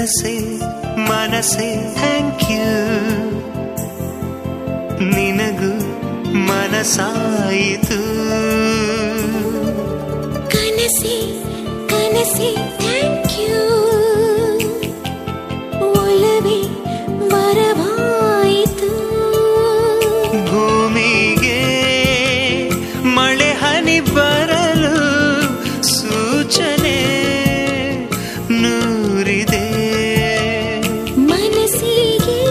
ಮನಸ್ಸೇ ಮನಸ್ಸೇ thank you ನಿನಗೂ ಮನಸ್ಸಾಯಿತು ಕನಸೆ ಕನಸೆ ಥ್ಯಾಂಕ್ ಯು ಒಲವೇ ವರವಾಯಿತು ಭೂಮಿಗೆ ಮಳೆ ಹನಿ ಬರಲು ಸೂಚನೆ ನೂರಿದೆ ಮನಸ್ಸಿಗೆ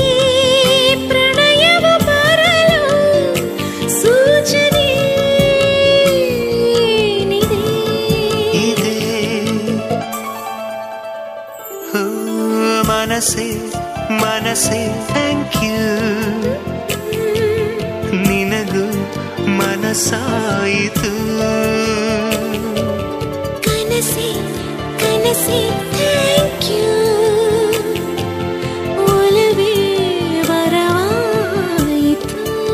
ಪ್ರಣಯವ ಬರಲು ಸೂಚನೆ ಏನಿದೆ? ಇದೆ ಹೋ, ಮನಸ್ಸೇ ಮನಸ್ಸೇ ಥ್ಯಾಂಕ್ ಯು ನಿನಗೂ ಮನಸ್ಸಾಯಿತು ಕನಸೆ ಕನಸೆ ಥ್ಯಾಂಕ್ ಯು ಒಲವೇ ವರವಾಯಿತು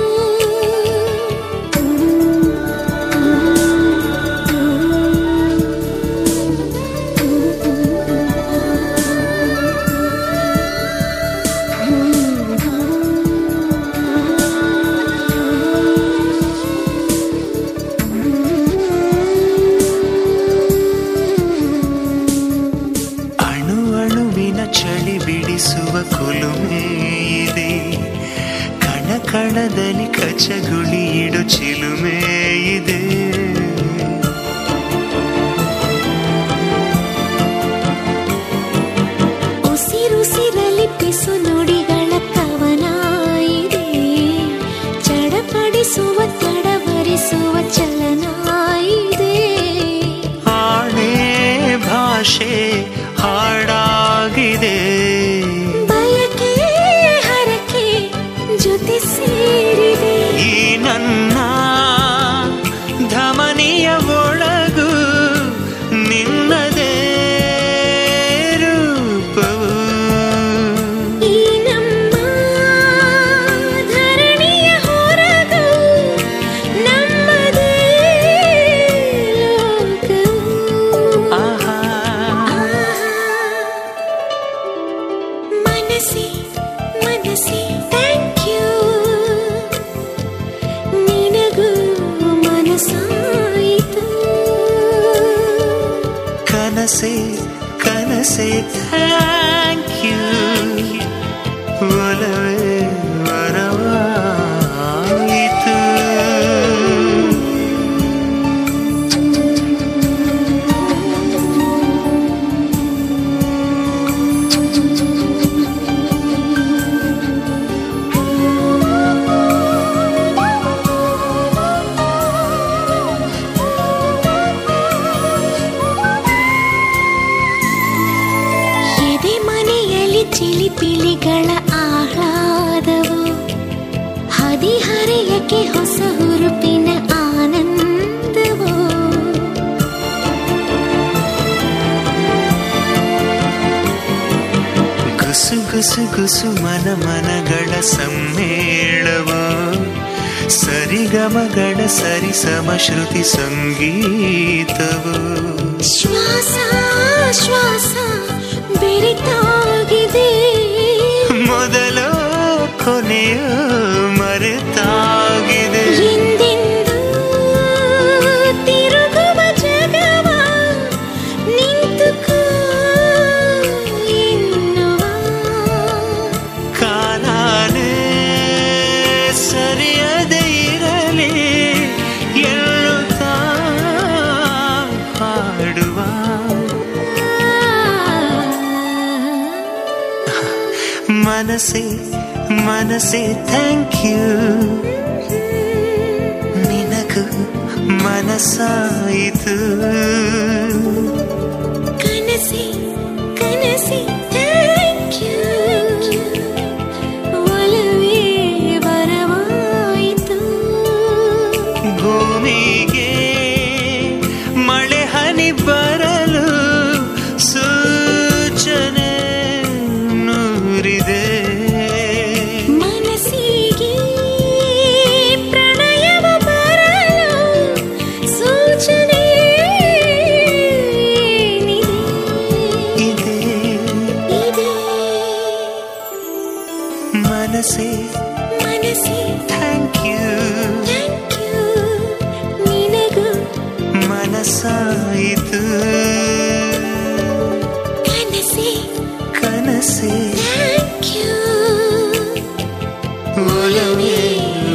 ಅಣು ಅಣುವಿನ ಚಳಿ ಬಿಡಿಸುವ ಕುಲುಮೆ ಇದೆ ಕಣ ಕಣದಲ್ಲಿ ಕಚಗುಳಿ ಇಡು ಚಿಲುಮೆ ಇದೆ ಉಸಿರುಸಿರಲಿ ಪಿಸು ನುಡಿಗಳ ಕವನ ಇದೆ ಚಡಪಡಿಸುವ ತಡವರಿಸುವ ಚಲನ ಇದೆ ಆಣೆ ಭಾಷೆ ಹಾಡಾಗಿದೆ ಬಯಕೆ ಹರಕೆ ಜೊತೆ ಸೇರಿದೆ ಈ ನನ್ನ ಧಮನಿಯ ಒಳಗು ನಿನ್ನದೇ ರೂಪವು ಈ ನಮ್ಮ ಧರಣಿಯ ಹೊರಗು ನಮ್ಮದೇ ಲೋಕವು ಆಹಾ ಮನಸ್ಸೇ ಮನಸ್ಸೇ ಥ್ಯಾಂಕ್ ಯು ನಿನಗೂ ಮನಸ್ಸಾಯಿತು ಕನಸೆ ಕನಸೆ ಥ್ಯಾಂಕ್ ಯು ಒಲವೇ ವರವಾಯಿತು ಎದೆ ಮನೆಯಲ್ಲಿ ಚಿಲಿಪಿಲಿಗಳ ಆಹ್ಲಾದವು ಹದಿಹರೆಯಕ್ಕೆ ಹೊಸ ಹುರುಪಿನ ಆನಂದವು ಗುಸು ಗುಸು ಗುಸು ಮನ ಮನಗಳ ಸಮ್ಮೇಳವು ಸರಿಗಮಗಳ ಸರಿಸಮ ಶ್ರುತಿ ಸಂಗೀತವು ಶ್ವಾಸ ಶ್ವಾಸ ಬೆರಿತಾಗಿದೆ ಮೊದಲು ಕೊನೆಯು ಮರೆತಾಗಿದೆ ಎಂದೆಂದೂ ತಿರುಗುವ ಜಗವ ನಿಂತುಕೋ ಎನ್ನುವ ಕಾಲಾನೇ ಸರಿಯದೆ ಇರಲಿ ಎನ್ನುತ್ತಾ ಹಾಡುವ ಮನಸ್ಸೇ ಮನಸ್ಸೇ ಥ್ಯಾಂಕ್ ಯು ನಿನಗೂ ಮನಸ್ಸಾಯಿತು ಕನಸೆ ಕನಸೆ ಥ್ಯಾಂಕ್ ಯು ಒಲವೇ ವರವಾಯಿತು ಭೂಮಿಗೆ ಮಳೆ ಹನಿ ಬರಲು ಸೂಚನೆ ನೂರಿದೆ ಮನಸ್ಸಿಗೆ ಪ್ರಣಯವ ಬರಲು ಸೂಚನೆ ಏನಿದೆ? ಇದೆ ಮನಸ್ಸೇ ಮನಸ್ಸೇ ಥ್ಯಾಂಕ್ ಯು ಥ್ಯಾಂಕ್ ಯು ನಿನಗೂ ಮನಸ್ಸಾಯಿತು ಕನಸೇ ಕನಸೇ ಥ್ಯಾಂಕ್ ಯು ಒಲವೇ